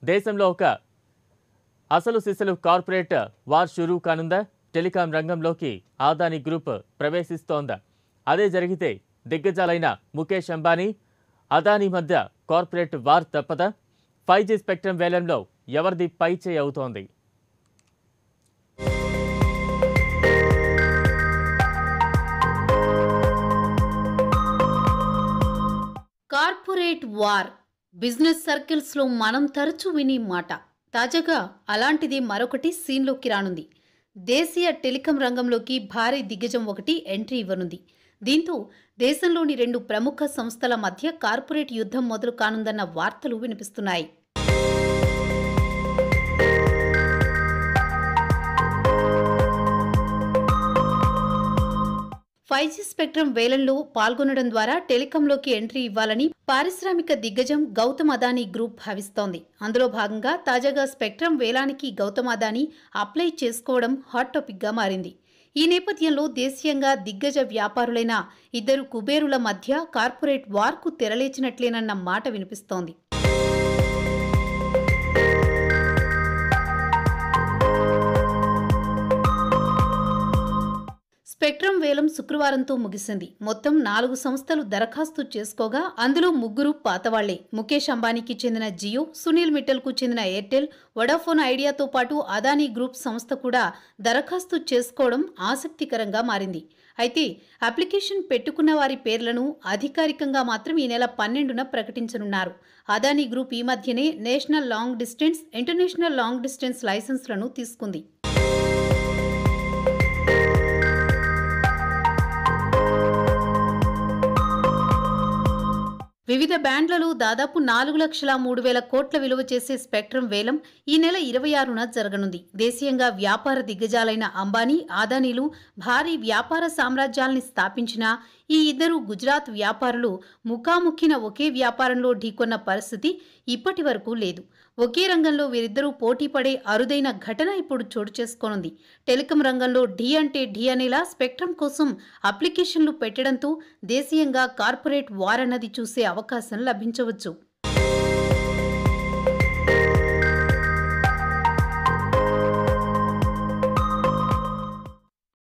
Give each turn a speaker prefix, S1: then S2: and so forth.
S1: దేశంలో ఒక అసలు సిసలు కార్పొరేట్ వార్ షురూ కానుందా టెలికాం రంగంలోకి ఆదాని గ్రూప్ ప్రవేశిస్తోందా అదే జరిగితే దిగ్గజాలైన ముఖేష్ అంబానీ అదానీ మధ్య కార్పొరేట్ వార్ తప్పదా ఫైవ్ జీ స్పెక్ట్రమ్ వేలంలో ఎవరిది పై చేయి అవుతోంది
S2: కార్పొరేట్ వార్ బిజినెస్ సర్కిల్స్లో మనం తరచూ విని మాట తాజాగా అలాంటిది మరొకటి సీన్లోకి రానుంది దేశీయ టెలికాం రంగంలోకి భారీ దిగ్గజం ఒకటి ఎంట్రీ ఇవ్వనుంది దీంతో దేశంలోని రెండు ప్రముఖ సంస్థల మధ్య కార్పొరేట్ యుద్ధం మొదలు కానుందన్న వార్తలు వినిపిస్తున్నాయి ఫైవ్ జీ స్పెక్ట్రమ్ వేలంలో పాల్గొనడం ద్వారా టెలికాంలోకి ఎంట్రీ ఇవ్వాలని పారిశ్రామిక దిగ్గజం గౌతమ్ అదానీ గ్రూప్ భావిస్తోంది అందులో భాగంగా తాజాగా స్పెక్ట్రమ్ వేలానికి గౌతమ్ అదానీ అప్లై చేసుకోవడం హాట్ టాపిక్గా మారింది ఈ నేపథ్యంలో దేశీయంగా దిగ్గజ వ్యాపారులైన ఇద్దరు కుబేరుల మధ్య కార్పొరేట్ వార్కు తెరలేచినట్లేనన్న మాట వినిపిస్తోంది స్పెక్ట్రమ్ వేలం శుక్రవారంతో ముగిసింది మొత్తం నాలుగు సంస్థలు దరఖాస్తు చేసుకోగా అందులో ముగ్గురు పాతవాళ్లే ముఖేష్ అంబానీకి చెందిన జియో సునీల్ మిట్టల్కు చెందిన ఎయిర్టెల్ వడాఫోన్ ఐడియాతో పాటు అదానీ గ్రూప్ సంస్థ కూడా దరఖాస్తు చేసుకోవడం ఆసక్తికరంగా మారింది అయితే అప్లికేషన్ పెట్టుకున్న వారి పేర్లను అధికారికంగా మాత్రం ఈ నెల పన్నెండున ప్రకటించనున్నారు అదానీ గ్రూప్ ఈ మధ్యనే national long distance international long distance లైసెన్స్లను తీసుకుంది వివిధ బ్యాండ్లలో దాదాపు నాలుగు లక్షల మూడు వేల కోట్ల విలువ చేసే స్పెక్ట్రమ్ వేలం ఈ నెల ఇరవై ఆరున జరగనుంది దేశీయంగా వ్యాపార దిగ్గజాలైన అంబానీ ఆదానీలు భారీ వ్యాపార సామ్రాజ్యాల్ని స్థాపించిన ఈ ఇద్దరు గుజరాత్ వ్యాపారులు ముఖాముఖిన ఒకే వ్యాపారంలో ఢీకొన్న పరిస్థితి ఇప్పటి వరకు లేదు ఒకే రంగంలో వీరిద్దరూ పోటీ పడే అరుదైన ఘటన ఇప్పుడు చోటు చేసుకోనుంది టెలికాం రంగంలో ఢీ అంటే ఢీ అనేలా స్పెక్ట్రమ్ కోసం అప్లికేషన్లు పెట్టడంతో దేశీయంగా కార్పొరేట్ వార్ అన్నది చూసే అవకాశం లభించవచ్చు